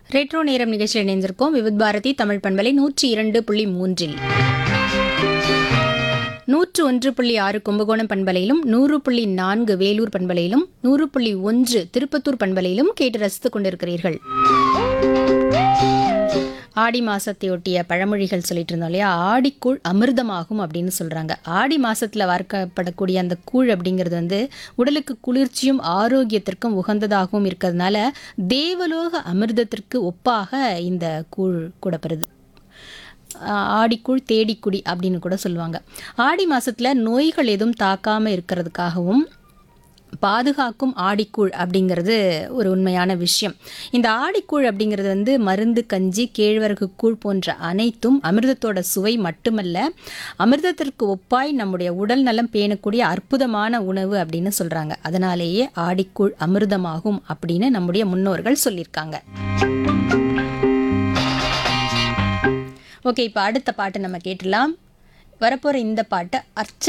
retro நேரம் நிகழ்ச்சியில் இணைந்திருக்கோம் விவித் பாரதி தமிழ் பண்பலை நூற்றி இரண்டு புள்ளி மூன்றில் நூற்று ஒன்று புள்ளி ஆறு கும்பகோணம் பண்பலையிலும் நூறு புள்ளி நான்கு வேலூர் பண்பலையிலும் நூறு புள்ளி ஒன்று திருப்பத்தூர் பண்பலையிலும் கேட்டு ரசித்துக் கொண்டிருக்கிறீர்கள் ஆடி மாசத்தையொட்டிய பழமொழிகள் சொல்லிட்டு இருந்தோம் இல்லையா ஆடிக்கூழ் அமிர்தமாகும் அப்படின்னு சொல்றாங்க ஆடி மாசத்துல வார்க்கப்படக்கூடிய அந்த கூழ் அப்படிங்கிறது வந்து உடலுக்கு குளிர்ச்சியும் ஆரோக்கியத்திற்கும் உகந்ததாகவும் இருக்கிறதுனால தேவலோக அமிர்தத்திற்கு ஒப்பாக இந்த கூழ் கூடப்படுது ஆஹ் ஆடிக்கூழ் தேடிக்குடி அப்படின்னு கூட சொல்லுவாங்க ஆடி மாசத்துல நோய்கள் எதுவும் தாக்காம இருக்கிறதுக்காகவும் பாதுகாக்கும் ஆடிக்கூழ் அப்படிங்கிறது ஒரு உண்மையான விஷயம் இந்த ஆடிக்கூழ் அப்படிங்கிறது வந்து மருந்து கஞ்சி கேழ்வரகு கூழ் போன்ற அனைத்தும் அமிர்தத்தோட சுவை மட்டுமல்ல அமிர்தத்திற்கு ஒப்பாய் நம்முடைய உடல் நலம் பேணக்கூடிய அற்புதமான உணவு அப்படின்னு சொல்றாங்க அதனாலேயே ஆடிக்கூழ் அமிர்தமாகும் அப்படின்னு நம்முடைய முன்னோர்கள் சொல்லியிருக்காங்க ஓகே இப்போ அடுத்த பாட்டு நம்ம கேட்டலாம் வரப்போகிற இந்த பாட்டை அர்ச்சனை